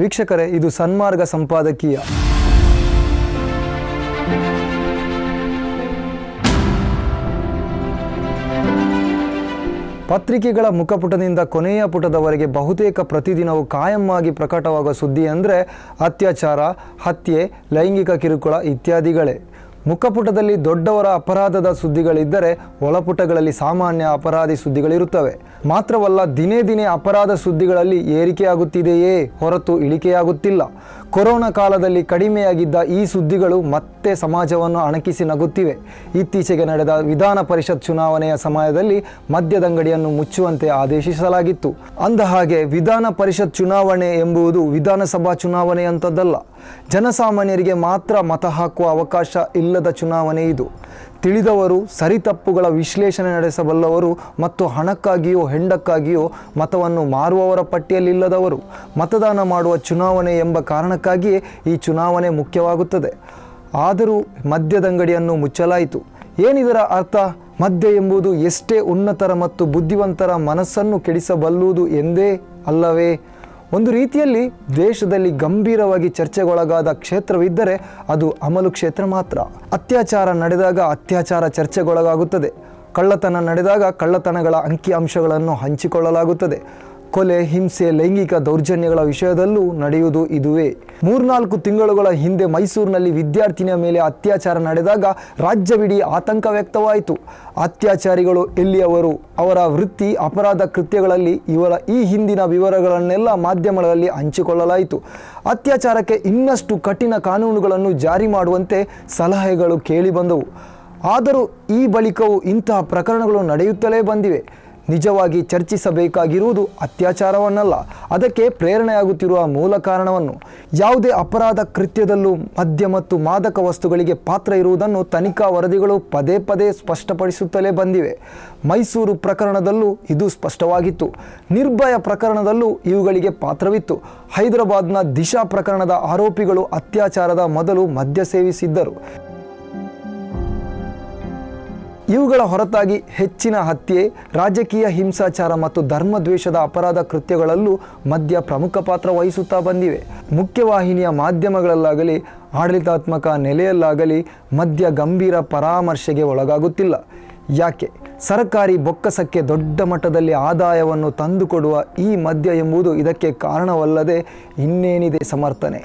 ವೀಕ್ಷಕರೇ ಇದು ಸನ್ಮಾರ್ಗ ಸಂಪಾದಕೀಯ ಪತ್ರಿಕೆಗಳ ಮುಖಪುಟದಿಂದ ಕೊನೆಯ ಪುಟದವರೆಗೆ ಬಹುತೇಕ ಪ್ರತಿದಿನವೂ ಕಾಯಮ್ಮಾಗಿ ಪ್ರಕಟವಾಗುವ ಸುದ್ದಿ ಅಂದರೆ ಅತ್ಯಾಚಾರ ಹತ್ಯೆ ಲೈಂಗಿಕ ಕಿರುಕುಳ ಇತ್ಯಾದಿಗಳೇ ಮುಖಪುಟದಲ್ಲಿ ದೊಡ್ಡವರ ಅಪರಾಧದ ಸುದ್ದಿಗಳಿದ್ದರೆ ಒಳಪುಟಗಳಲ್ಲಿ ಸಾಮಾನ್ಯ ಅಪರಾಧಿ ಸುದ್ದಿಗಳಿರುತ್ತವೆ ಮಾತ್ರವಲ್ಲ ದಿನೇ ದಿನೇ ಅಪರಾಧ ಸುದ್ದಿಗಳಲ್ಲಿ ಏರಿಕೆಯಾಗುತ್ತಿದೆಯೇ ಹೊರತು ಇಳಿಕೆಯಾಗುತ್ತಿಲ್ಲ ಕೊರೋನಾ ಕಾಲದಲ್ಲಿ ಕಡಿಮೆಯಾಗಿದ್ದ ಈ ಸುದ್ದಿಗಳು ಮತ್ತೆ ಸಮಾಜವನ್ನು ಅಣಕಿಸಿ ನಗುತ್ತಿವೆ ಇತ್ತೀಚೆಗೆ ನಡೆದ ವಿಧಾನ ಪರಿಷತ್ ಚುನಾವಣೆಯ ಸಮಯದಲ್ಲಿ ಮದ್ಯದಂಗಡಿಯನ್ನು ಮುಚ್ಚುವಂತೆ ಆದೇಶಿಸಲಾಗಿತ್ತು ಅಂದಹಾಗೆ ವಿಧಾನ ಪರಿಷತ್ ಚುನಾವಣೆ ಎಂಬುದು ವಿಧಾನಸಭಾ ಚುನಾವಣೆಯಂಥದ್ದಲ್ಲ ಜನಸಾಮಾನ್ಯರಿಗೆ ಮಾತ್ರ ಮತ ಹಾಕುವ ಅವಕಾಶ ಇಲ್ಲದ ಚುನಾವಣೆ ಇದು ತಿಳಿದವರು ಸರಿತಪ್ಪುಗಳ ವಿಶ್ಲೇಷಣೆ ನಡೆಸಬಲ್ಲವರು ಮತ್ತು ಹಣಕ್ಕಾಗಿಯೋ ಹೆಂಡಕ್ಕಾಗಿಯೋ ಮತವನ್ನು ಮಾರುವವರ ಪಟ್ಟಿಯಲ್ಲಿಲ್ಲದವರು ಮತದಾನ ಮಾಡುವ ಚುನಾವಣೆ ಎಂಬ ಕಾರಣಕ್ಕಾಗಿಯೇ ಈ ಚುನಾವಣೆ ಮುಖ್ಯವಾಗುತ್ತದೆ ಆದರೂ ಮದ್ಯದಂಗಡಿಯನ್ನು ಮುಚ್ಚಲಾಯಿತು ಏನಿದರ ಅರ್ಥ ಮದ್ಯ ಎಂಬುದು ಎಷ್ಟೇ ಉನ್ನತರ ಮತ್ತು ಬುದ್ಧಿವಂತರ ಮನಸ್ಸನ್ನು ಕೆಡಿಸಬಲ್ಲುವುದು ಎಂದೇ ಅಲ್ಲವೇ ಒಂದು ರೀತಿಯಲ್ಲಿ ದೇಶದಲ್ಲಿ ಗಂಭೀರವಾಗಿ ಚರ್ಚೆಗೊಳಗಾದ ಕ್ಷೇತ್ರವಿದ್ದರೆ ಅದು ಅಮಲು ಕ್ಷೇತ್ರ ಮಾತ್ರ ಅತ್ಯಾಚಾರ ನಡೆದಾಗ ಅತ್ಯಾಚಾರ ಚರ್ಚೆಗೊಳಗಾಗುತ್ತದೆ ಕಳ್ಳತನ ನಡೆದಾಗ ಕಳ್ಳತನಗಳ ಅಂಕಿಅಂಶಗಳನ್ನು ಹಂಚಿಕೊಳ್ಳಲಾಗುತ್ತದೆ ಕೊಲೆ ಹಿಂಸೆ ಲೈಂಗಿಕ ದೌರ್ಜನ್ಯಗಳ ವಿಷಯದಲ್ಲೂ ನಡೆಯುವುದು ಇದುವೇ ಮೂರ್ನಾಲ್ಕು ತಿಂಗಳುಗಳ ಹಿಂದೆ ಮೈಸೂರಿನಲ್ಲಿ ವಿದ್ಯಾರ್ಥಿನಿಯ ಮೇಲೆ ಅತ್ಯಾಚಾರ ನಡೆದಾಗ ರಾಜ್ಯವಿಡೀ ಆತಂಕ ವ್ಯಕ್ತವಾಯಿತು ಅತ್ಯಾಚಾರಿಗಳು ಎಲ್ಲಿಯವರು ಅವರ ವೃತ್ತಿ ಅಪರಾಧ ಕೃತ್ಯಗಳಲ್ಲಿ ಇವರ ಈ ಹಿಂದಿನ ವಿವರಗಳನ್ನೆಲ್ಲ ಮಾಧ್ಯಮಗಳಲ್ಲಿ ಹಂಚಿಕೊಳ್ಳಲಾಯಿತು ಅತ್ಯಾಚಾರಕ್ಕೆ ಇನ್ನಷ್ಟು ಕಠಿಣ ಕಾನೂನುಗಳನ್ನು ಜಾರಿ ಮಾಡುವಂತೆ ಸಲಹೆಗಳು ಕೇಳಿಬಂದವು ಆದರೂ ಈ ಬಳಿಕವೂ ಇಂತಹ ಪ್ರಕರಣಗಳು ನಡೆಯುತ್ತಲೇ ಬಂದಿವೆ ನಿಜವಾಗಿ ಚರ್ಚಿಸಬೇಕಾಗಿರುವುದು ಅತ್ಯಾಚಾರವನ್ನಲ್ಲ ಅದಕ್ಕೆ ಪ್ರೇರಣೆಯಾಗುತ್ತಿರುವ ಮೂಲ ಕಾರಣವನ್ನು ಯಾವುದೇ ಅಪರಾಧ ಕೃತ್ಯದಲ್ಲೂ ಮದ್ಯ ಮತ್ತು ಮಾದಕ ವಸ್ತುಗಳಿಗೆ ಪಾತ್ರ ಇರುವುದನ್ನು ತನಿಖಾ ವರದಿಗಳು ಪದೇ ಪದೇ ಸ್ಪಷ್ಟಪಡಿಸುತ್ತಲೇ ಬಂದಿವೆ ಮೈಸೂರು ಪ್ರಕರಣದಲ್ಲೂ ಇದು ಸ್ಪಷ್ಟವಾಗಿತ್ತು ನಿರ್ಭಯ ಪ್ರಕರಣದಲ್ಲೂ ಇವುಗಳಿಗೆ ಪಾತ್ರವಿತ್ತು ಹೈದರಾಬಾದ್ನ ದಿಶಾ ಪ್ರಕರಣದ ಆರೋಪಿಗಳು ಅತ್ಯಾಚಾರದ ಮೊದಲು ಮದ್ಯ ಸೇವಿಸಿದ್ದರು ಇವುಗಳ ಹೊರತಾಗಿ ಹೆಚ್ಚಿನ ಹತ್ಯೆ ರಾಜಕೀಯ ಹಿಂಸಾಚಾರ ಮತ್ತು ಧರ್ಮದ್ವೇಷದ ಅಪರಾಧ ಕೃತ್ಯಗಳಲ್ಲೂ ಮದ್ಯ ಪ್ರಮುಖ ಪಾತ್ರ ವಹಿಸುತ್ತಾ ಬಂದಿವೆ ಮುಖ್ಯವಾಹಿನಿಯ ಮಾಧ್ಯಮಗಳಲ್ಲಾಗಲಿ ಆಡಳಿತಾತ್ಮಕ ನೆಲೆಯಲ್ಲಾಗಲಿ ಮದ್ಯ ಗಂಭೀರ ಪರಾಮರ್ಶೆಗೆ ಒಳಗಾಗುತ್ತಿಲ್ಲ ಯಾಕೆ ಸರ್ಕಾರಿ ಬೊಕ್ಕಸಕ್ಕೆ ದೊಡ್ಡ ಮಟ್ಟದಲ್ಲಿ ಆದಾಯವನ್ನು ತಂದುಕೊಡುವ ಈ ಮದ್ಯ ಎಂಬುದು ಇದಕ್ಕೆ ಕಾರಣವಲ್ಲದೆ ಇನ್ನೇನಿದೆ ಸಮರ್ಥನೆ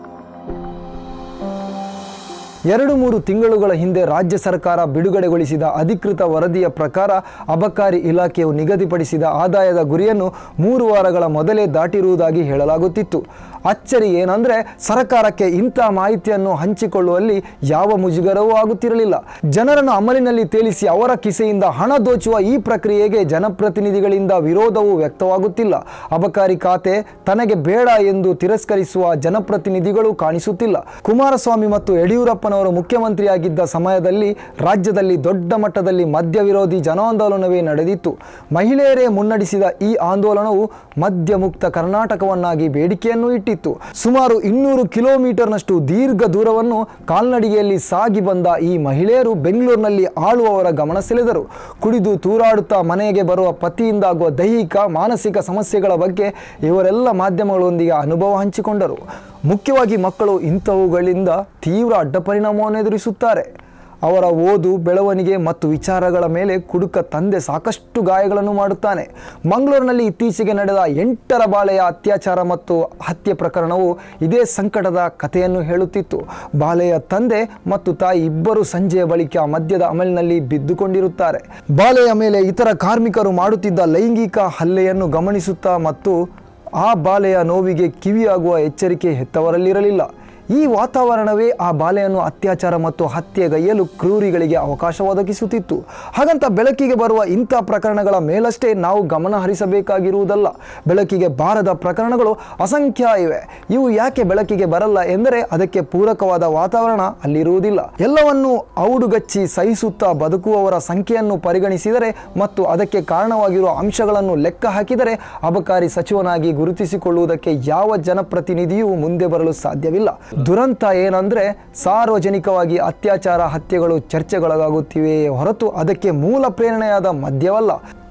ಎರಡು ಮೂರು ತಿಂಗಳುಗಳ ಹಿಂದೆ ರಾಜ್ಯ ಸರ್ಕಾರ ಬಿಡುಗಡೆಗೊಳಿಸಿದ ಅಧಿಕೃತ ವರದಿಯ ಪ್ರಕಾರ ಅಬಕಾರಿ ಇಲಾಖೆಯು ನಿಗದಿಪಡಿಸಿದ ಆದಾಯದ ಗುರಿಯನ್ನು ಮೂರು ವಾರಗಳ ಮೊದಲೇ ದಾಟಿರುವುದಾಗಿ ಹೇಳಲಾಗುತ್ತಿತ್ತು ಅಚ್ಚರಿ ಏನಂದರೆ ಸರ್ಕಾರಕ್ಕೆ ಇಂಥ ಮಾಹಿತಿಯನ್ನು ಹಂಚಿಕೊಳ್ಳುವಲ್ಲಿ ಯಾವ ಮುಜುಗರವೂ ಆಗುತ್ತಿರಲಿಲ್ಲ ಜನರನ್ನು ಅಮಲಿನಲ್ಲಿ ತೇಲಿಸಿ ಅವರ ಕಿಸೆಯಿಂದ ಹಣ ದೋಚುವ ಈ ಪ್ರಕ್ರಿಯೆಗೆ ಜನಪ್ರತಿನಿಧಿಗಳಿಂದ ವಿರೋಧವೂ ವ್ಯಕ್ತವಾಗುತ್ತಿಲ್ಲ ಅಬಕಾರಿ ಖಾತೆ ತನಗೆ ಬೇಡ ಎಂದು ತಿರಸ್ಕರಿಸುವ ಜನಪ್ರತಿನಿಧಿಗಳು ಕಾಣಿಸುತ್ತಿಲ್ಲ ಕುಮಾರಸ್ವಾಮಿ ಮತ್ತು ಯಡಿಯೂರಪ್ಪನವರು ಮುಖ್ಯಮಂತ್ರಿಯಾಗಿದ್ದ ಸಮಯದಲ್ಲಿ ರಾಜ್ಯದಲ್ಲಿ ದೊಡ್ಡ ಮಟ್ಟದಲ್ಲಿ ಮದ್ಯ ವಿರೋಧಿ ಜನಾಂದೋಲನವೇ ನಡೆದಿತ್ತು ಮಹಿಳೆಯರೇ ಮುನ್ನಡೆಸಿದ ಈ ಆಂದೋಲನವು ಮದ್ಯ ಮುಕ್ತ ಕರ್ನಾಟಕವನ್ನಾಗಿ ಬೇಡಿಕೆಯನ್ನು ಇಟ್ಟಿತ್ತು ಸುಮಾರು ಇನ್ನೂರು ಕಿಲೋಮೀಟರ್ನಷ್ಟು ದೀರ್ಘ ದೂರವನ್ನು ಕಾಲ್ನಡಿಗೆಯಲ್ಲಿ ಸಾಗಿ ಬಂದ ಈ ಮಹಿಳೆಯರು ಬೆಂಗಳೂರಿನಲ್ಲಿ ಆಳುವವರ ಗಮನ ಸೆಳೆದರು ಕುಡಿದು ತೂರಾಡುತ್ತಾ ಮನೆಗೆ ಬರುವ ಪತಿಯಿಂದಾಗುವ ದೈಹಿಕ ಮಾನಸಿಕ ಸಮಸ್ಯೆಗಳ ಬಗ್ಗೆ ಇವರೆಲ್ಲ ಮಾಧ್ಯಮಗಳೊಂದಿಗೆ ಅನುಭವ ಹಂಚಿಕೊಂಡರು ಮುಖ್ಯವಾಗಿ ಮಕ್ಕಳು ಇಂಥವುಗಳಿಂದ ತೀವ್ರ ಅಡ್ಡಪರಿಣಾಮವನ್ನು ಎದುರಿಸುತ್ತಾರೆ ಅವರ ಓದು ಬೆಳವಣಿಗೆ ಮತ್ತು ವಿಚಾರಗಳ ಮೇಲೆ ಕುಡುಕ ತಂದೆ ಸಾಕಷ್ಟು ಗಾಯಗಳನ್ನು ಮಾಡುತ್ತಾನೆ ಮಂಗಳೂರಿನಲ್ಲಿ ಇತ್ತೀಚೆಗೆ ನಡೆದ ಎಂಟರ ಬಾಳೆಯ ಅತ್ಯಾಚಾರ ಮತ್ತು ಹತ್ಯೆ ಪ್ರಕರಣವು ಇದೇ ಸಂಕಟದ ಕಥೆಯನ್ನು ಹೇಳುತ್ತಿತ್ತು ಬಾಳೆಯ ತಂದೆ ಮತ್ತು ತಾಯಿ ಇಬ್ಬರು ಸಂಜೆಯ ಬಳಿಕ ಮದ್ಯದ ಅಮಲಿನಲ್ಲಿ ಬಿದ್ದುಕೊಂಡಿರುತ್ತಾರೆ ಬಾಳೆಯ ಮೇಲೆ ಇತರ ಕಾರ್ಮಿಕರು ಮಾಡುತ್ತಿದ್ದ ಲೈಂಗಿಕ ಹಲ್ಲೆಯನ್ನು ಗಮನಿಸುತ್ತಾ ಮತ್ತು ಆ ಬಾಲೆಯ ನೋವಿಗೆ ಕಿವಿಯಾಗುವ ಎಚ್ಚರಿಕೆ ಹೆತ್ತವರಲ್ಲಿರಲಿಲ್ಲ ಈ ವಾತಾವರಣವೇ ಆ ಬಾಲೆಯನ್ನು ಅತ್ಯಾಚಾರ ಮತ್ತು ಹತ್ಯೆಗೈಯಲು ಕ್ರೂರಿಗಳಿಗೆ ಅವಕಾಶ ಒದಗಿಸುತ್ತಿತ್ತು ಹಾಗಂತ ಬೆಳಕಿಗೆ ಬರುವ ಇಂಥ ಪ್ರಕರಣಗಳ ಮೇಲಷ್ಟೇ ನಾವು ಗಮನ ಹರಿಸಬೇಕಾಗಿರುವುದಲ್ಲ ಬೆಳಕಿಗೆ ಬಾರದ ಪ್ರಕರಣಗಳು ಅಸಂಖ್ಯ ಇವೆ ಇವು ಯಾಕೆ ಬೆಳಕಿಗೆ ಬರಲ್ಲ ಎಂದರೆ ಅದಕ್ಕೆ ಪೂರಕವಾದ ವಾತಾವರಣ ಅಲ್ಲಿರುವುದಿಲ್ಲ ಎಲ್ಲವನ್ನೂ ಔಡುಗಚ್ಚಿ ಸಹಿಸುತ್ತಾ ಬದುಕುವವರ ಸಂಖ್ಯೆಯನ್ನು ಪರಿಗಣಿಸಿದರೆ ಮತ್ತು ಅದಕ್ಕೆ ಕಾರಣವಾಗಿರುವ ಅಂಶಗಳನ್ನು ಲೆಕ್ಕ ಹಾಕಿದರೆ ಅಬಕಾರಿ ಸಚಿವನಾಗಿ ಗುರುತಿಸಿಕೊಳ್ಳುವುದಕ್ಕೆ ಯಾವ ಜನಪ್ರತಿನಿಧಿಯೂ ಮುಂದೆ ಬರಲು ಸಾಧ್ಯವಿಲ್ಲ ದುರಂತ ಏನಂದ್ರೆ ಸಾರ್ವಜನಿಕವಾಗಿ ಅತ್ಯಾಚಾರ ಹತ್ಯೆಗಳು ಚರ್ಚೆಗೊಳಗಾಗುತ್ತಿವೆಯೇ ಹೊರತು ಅದಕ್ಕೆ ಮೂಲ ಪ್ರೇರಣೆಯಾದ ಮದ್ಯವಲ್ಲ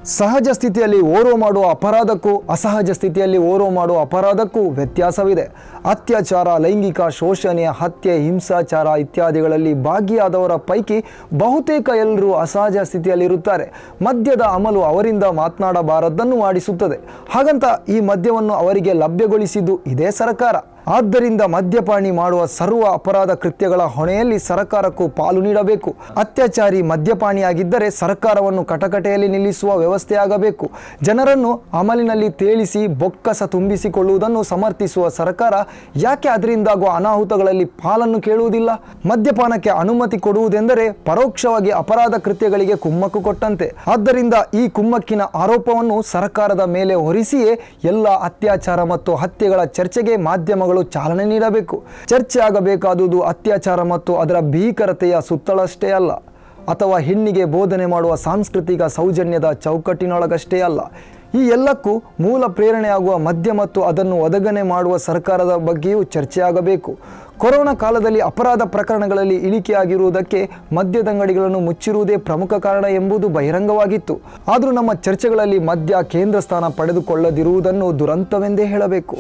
ಸಹಜ ಸ್ಥಿತಿಯಲ್ಲಿ ಓರೋ ಮಾಡುವ ಅಪರಾಧಕ್ಕೂ ಅಸಹಜ ಸ್ಥಿತಿಯಲ್ಲಿ ಓರೋ ಮಾಡುವ ಅಪರಾಧಕ್ಕೂ ವ್ಯತ್ಯಾಸವಿದೆ ಅತ್ಯಾಚಾರ ಲೈಂಗಿಕ ಶೋಷಣೆ ಹತ್ಯೆ ಹಿಂಸಾಚಾರ ಇತ್ಯಾದಿಗಳಲ್ಲಿ ಭಾಗಿಯಾದವರ ಪೈಕಿ ಬಹುತೇಕ ಎಲ್ಲರೂ ಅಸಹಜ ಸ್ಥಿತಿಯಲ್ಲಿರುತ್ತಾರೆ ಮದ್ಯದ ಅಮಲು ಅವರಿಂದ ಮಾತನಾಡಬಾರದನ್ನು ಮಾಡಿಸುತ್ತದೆ ಹಾಗಂತ ಈ ಮದ್ಯವನ್ನು ಅವರಿಗೆ ಲಭ್ಯಗೊಳಿಸಿದ್ದು ಇದೇ ಸರ್ಕಾರ ಆದ್ದರಿಂದ ಮದ್ಯಪಾನಿ ಮಾಡುವ ಸರ್ವ ಅಪರಾಧ ಕೃತ್ಯಗಳ ಹೊಣೆಯಲ್ಲಿ ಸರ್ಕಾರಕ್ಕೂ ಪಾಲು ನೀಡಬೇಕು ಅತ್ಯಾಚಾರಿ ಮದ್ಯಪಾನಿಯಾಗಿದ್ದರೆ ಸರ್ಕಾರವನ್ನು ಕಟಕಟೆಯಲ್ಲಿ ನಿಲ್ಲಿಸುವ ವ್ಯವಸ್ಥೆಯಾಗಬೇಕು ಜನರನ್ನು ಅಮಲಿನಲ್ಲಿ ತೇಲಿಸಿ ಬೊಕ್ಕಸ ತುಂಬಿಸಿಕೊಳ್ಳುವುದನ್ನು ಸಮರ್ಥಿಸುವ ಸರ್ಕಾರ ಯಾಕೆ ಅದರಿಂದಾಗುವ ಅನಾಹುತಗಳಲ್ಲಿ ಪಾಲನ್ನು ಕೇಳುವುದಿಲ್ಲ ಮದ್ಯಪಾನಕ್ಕೆ ಅನುಮತಿ ಕೊಡುವುದೆಂದರೆ ಪರೋಕ್ಷವಾಗಿ ಅಪರಾಧ ಕೃತ್ಯಗಳಿಗೆ ಕುಮ್ಮಕ್ಕು ಕೊಟ್ಟಂತೆ ಆದ್ದರಿಂದ ಈ ಕುಮ್ಮಕ್ಕಿನ ಆರೋಪವನ್ನು ಸರ್ಕಾರದ ಮೇಲೆ ಹೊರಿಸಿಯೇ ಎಲ್ಲ ಅತ್ಯಾಚಾರ ಮತ್ತು ಹತ್ಯೆಗಳ ಚರ್ಚೆಗೆ ಮಾಧ್ಯಮಗಳು ಚಾಲನೆ ನೀಡಬೇಕು ಚರ್ಚೆ ಆಗಬೇಕಾದುದು ಅತ್ಯಾಚಾರ ಮತ್ತು ಅದರ ಭೀಕರತೆಯ ಸುತ್ತಳಷ್ಟೇ ಅಲ್ಲ ಅಥವಾ ಹೆಣ್ಣಿಗೆ ಬೋಧನೆ ಮಾಡುವ ಸಾಂಸ್ಕೃತಿಕ ಸೌಜನ್ಯದ ಚೌಕಟ್ಟಿನೊಳಗಷ್ಟೇ ಅಲ್ಲ ಈ ಎಲ್ಲಕ್ಕೂ ಮೂಲ ಪ್ರೇರಣೆಯಾಗುವ ಮದ್ಯ ಮತ್ತು ಅದನ್ನು ಒದಗನೆ ಮಾಡುವ ಸರ್ಕಾರದ ಬಗ್ಗೆಯೂ ಚರ್ಚೆಯಾಗಬೇಕು ಕೊರೋನಾ ಕಾಲದಲ್ಲಿ ಅಪರಾಧ ಪ್ರಕರಣಗಳಲ್ಲಿ ಇಳಿಕೆಯಾಗಿರುವುದಕ್ಕೆ ಮದ್ಯದಂಗಡಿಗಳನ್ನು ಮುಚ್ಚಿರುವುದೇ ಪ್ರಮುಖ ಕಾರಣ ಎಂಬುದು ಬಹಿರಂಗವಾಗಿತ್ತು ಆದರೂ ನಮ್ಮ ಚರ್ಚೆಗಳಲ್ಲಿ ಮದ್ಯ ಕೇಂದ್ರ ಸ್ಥಾನ ಪಡೆದುಕೊಳ್ಳದಿರುವುದನ್ನು ದುರಂತವೆಂದೇ ಹೇಳಬೇಕು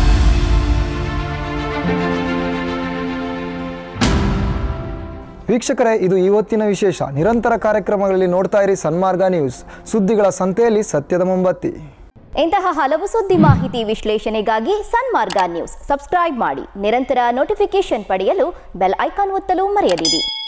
ವೀಕ್ಷಕರೇ ಇದು ಇವತ್ತಿನ ವಿಶೇಷ ನಿರಂತರ ಕಾರ್ಯಕ್ರಮಗಳಲ್ಲಿ ನೋಡ್ತಾ ಇರಿ ಸನ್ಮಾರ್ಗ ನ್ಯೂಸ್ ಸುದ್ದಿಗಳ ಸಂತೆಯಲ್ಲಿ ಸತ್ಯದ ಮೊಂಬತ್ತಿ ಇಂತಹ ಹಲವು ಸುದ್ದಿ ಮಾಹಿತಿ ವಿಶ್ಲೇಷಣೆಗಾಗಿ ಸನ್ಮಾರ್ಗ ನ್ಯೂಸ್ ಸಬ್ಸ್ಕ್ರೈಬ್ ಮಾಡಿ ನಿರಂತರ ನೋಟಿಫಿಕೇಶನ್ ಪಡೆಯಲು ಬೆಲ್ ಐಕಾನ್ ಒತ್ತಲು ಮರೆಯದಿರಿ